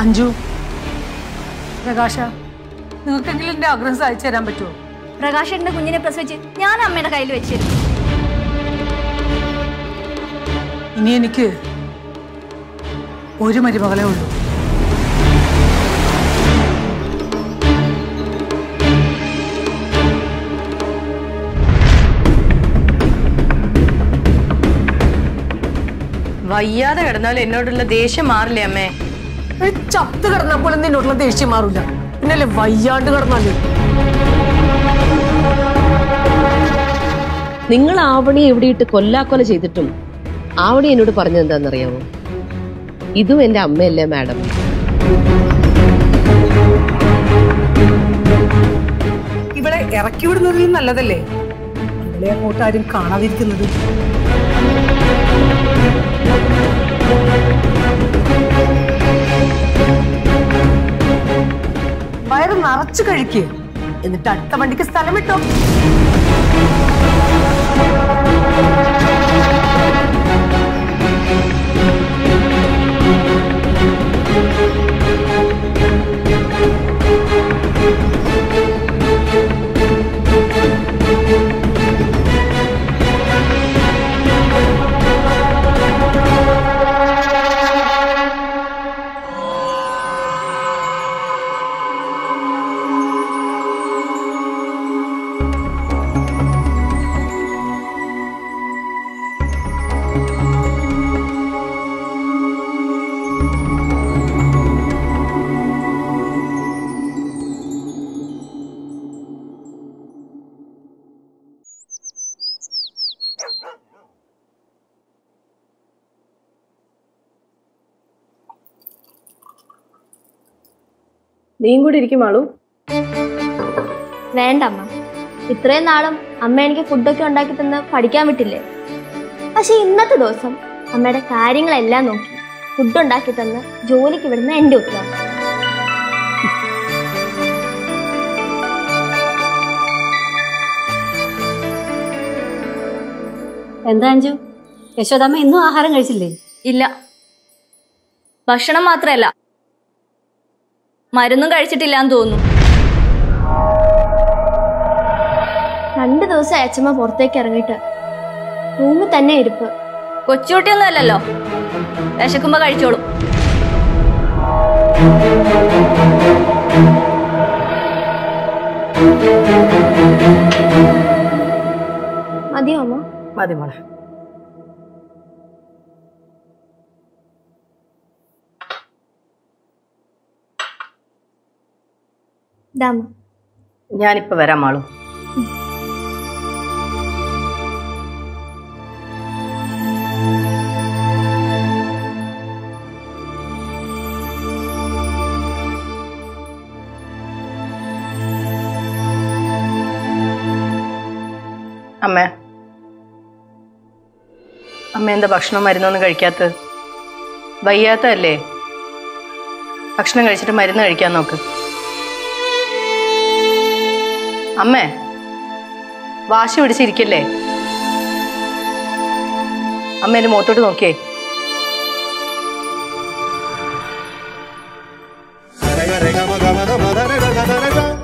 അഞ്ജു പ്രകാശ നിങ്ങൾക്കെങ്കിലും എന്റെ ആഗ്രഹം സാധിച്ചു തരാൻ പറ്റുമോ പ്രകാശന്റെ കുഞ്ഞിനെ പ്രസവിച്ച് ഞാൻ അമ്മയുടെ കയ്യിൽ വെച്ചിരുന്നു ഇനി എനിക്ക് ഒരു മരുമകളെ ഉള്ളൂ വയ്യാതെ കിടന്നാലും എന്നോടുള്ള ദേഷ്യം മാറില്ലേ അമ്മേ ഒരു ചത്ത് കിടന്നാൽ പോലും നിന്നോടുള്ള ദേഷ്യം മാറില്ല പിന്നല്ലേ വയ്യാണ്ട് കിടന്നാല് നിങ്ങൾ ആവണി എവിടെ ഇട്ട് കൊല്ലാക്കൊല ചെയ്തിട്ടും ആവണി എന്നോട് പറഞ്ഞത് എന്താണെന്നറിയാമോ ഇതും എന്റെ അമ്മയല്ലേ മാഡം ഇവിടെ ഇറക്കി വിടുന്നതിൽ നല്ലതല്ലേ ഇവിടെ അങ്ങോട്ട് ആരും കാണാതിരിക്കുന്നത് വയറ് നിറച്ചു കഴിക്കുക എന്നിട്ട് അടുത്ത വണ്ടിക്ക് സ്ഥലം വിട്ടോ നീയും കൂടി ഇരിക്കും ആളു വേണ്ട അമ്മ ഇത്രയും നാളും അമ്മ എനിക്ക് ഫുഡൊക്കെ ഉണ്ടാക്കി തന്ന് പഠിക്കാൻ വിട്ടില്ലേ പക്ഷെ ഇന്നത്തെ ദിവസം അമ്മയുടെ കാര്യങ്ങളെല്ലാം നോക്കി ഫുഡ് ഉണ്ടാക്കി തന്ന് ജോലിക്ക് വിടുന്ന എന്റെ ഉത്തരവാദിത്തം എന്താ അഞ്ജു യശോദാമ്മ ഇന്നും ആഹാരം കഴിച്ചില്ലേ ഇല്ല ഭക്ഷണം മാത്രമല്ല മരുന്നും കഴിച്ചിട്ടില്ല എന്ന് തോന്നുന്നു രണ്ടു ദിവസം അച്ഛമ്മ പുറത്തേക്ക് ഇറങ്ങിയിട്ട് റൂമിൽ തന്നെ ഇരിപ്പ് കൊച്ചുകുട്ടിയൊന്നും അല്ലല്ലോ വിശക്കുമ്പോ കഴിച്ചോളും മതിയോ അമ്മ മതി മോളെ ഇതാമ്മ ഞാനിപ്പോ വരാം മാളു അമ്മേ അമ്മ എന്താ ഭക്ഷണം മരുന്നൊന്നും കഴിക്കാത്തത് വയ്യാത്തല്ലേ ഭക്ഷണം കഴിച്ചിട്ട് മരുന്ന് കഴിക്കാൻ നോക്ക് അമ്മേ വാശി പിടിച്ചിരിക്കല്ലേ അമ്മ എന്റെ മുഖത്തോട്ട് നോക്കിയേ Rega, rega, maga, maga, maga, rega, rega, rega.